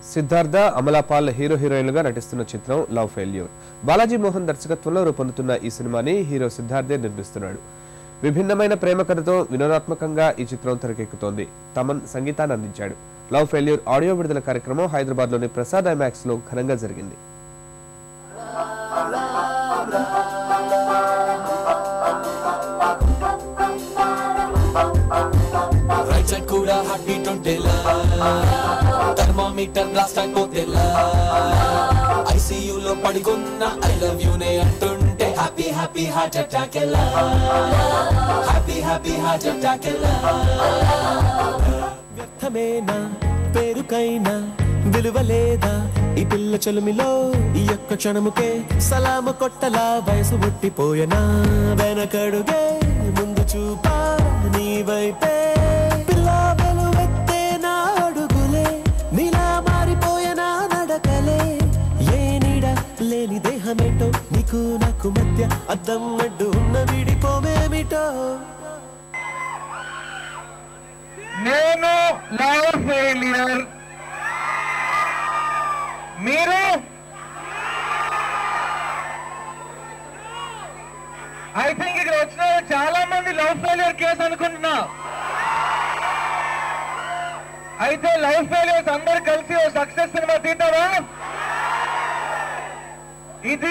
Siddhartha Amala Paul hero హీరోయిన్లుగా నటిస్తున్న చిత్రం లవ్ ఫెయిల్యూర్ బాలాజీ మోహన్ దర్శకత్వంలో రూపొందుతున్న ఈ సినిమాని హీరో సిద్ధార్థే నిర్మిస్తున్నాడు విభిన్నమైన ప్రేమ కథతో వినోదాత్మకంగా ఈ చిత్రం తెరకెక్కుతోంది తమన్ సంగీతాన్ని అందించాడు లవ్ ఫెయిల్యూర్ ఆడియో విడుదల కార్యక్రమం హైదరాబాద్లోని ప్రసాద్ ఐమాక్స్ లో ఘనంగా జరిగింది రైట్ సైడ్ కూడా హార్ట్ బీట్ ఉంటేలా థర్మామీటర్ బ్లాస్ట్ అయిపోతేలా ఐసీయూలో పడికున్న ఐ లవ్ యూ నే అంటుంటే హ్యాపీ హ్యాపీ హార్ట్ అటాక్ ఎలా హ్యాపీ హ్యాపీ హార్ట్ అటాక్ ఎలా వ్యర్థమేనా పేరుకైనా విలువలేదా ఈ పిల్ల చెలుమిలో ఈ యొక్క క్షణముకే సలాము కొట్టలా వయసు పుట్టిపోయనా వెనకడుగే ముందు చూపా నీ వైపే పిల్ల వెలువెత్తే నా అడుగులే నీలా మారిపోయనా నడకలే ఏ నీడ లేని దేహమేటో నీకు నాకు మధ్య అద్దం అడ్డు ఉన్న విడిపోవేమిటో నేను లవ్ ఫెయిలియర్ మీరు ఐ థింక్ ఇక్కడ వచ్చిన వాళ్ళు చాలా మంది లవ్ ఫెయిలియర్ కేసు అనుకుంటున్నా అయితే లవ్ ఫెయిలియర్స్ అందరు కలిసి ఓ సక్సెస్ సినిమా తీద్దామా ఇది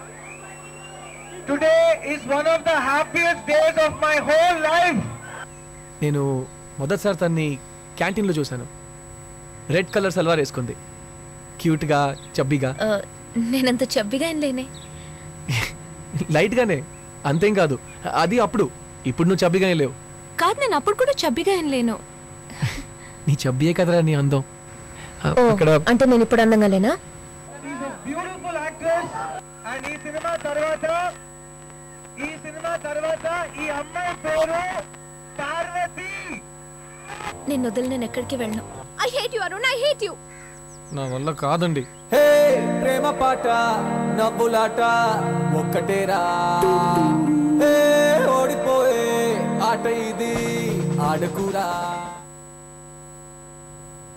today is one of the happiest days of my whole life నేను మొదటిసారి తన్ని క్యాంటీన్లో చూశాను రెడ్ కలర్ సల్వార్ వేసుకుంది క్యూట్గా చబ్బీగా ఆ, నేనంత చబ్బిగా ఏం లేనే లైట్గానే అంతేం కాదు అది అప్పుడు ఇప్పుడు నువ్వు చబ్బీగా ఏం లేవు కాదు నేను అప్పుడు కూడా చబ్బిగా ఏం లేను నీ చబ్బియే కదరా నీ అందం ఆ, అక్కడ అంటే నేను ఇప్పుడు అందంగా లేనా బ్యూటిఫుల్ యాక్ట్రెస్ అండ్ ఈ సినిమా తర్వాత ఈ సినిమా తర్వాత ఈ అమ్మాయి పేరు పార్వతి నేను వదిలి నేను ఎక్కడికి వెళ్ళను I hate you Arun I hate you నా వల్ల కాదండి హే ప్రేమ పాట నవ్వులాట ఒక్కటేరా హే ఓడిపోయే ఆట ఇది ఆడకురా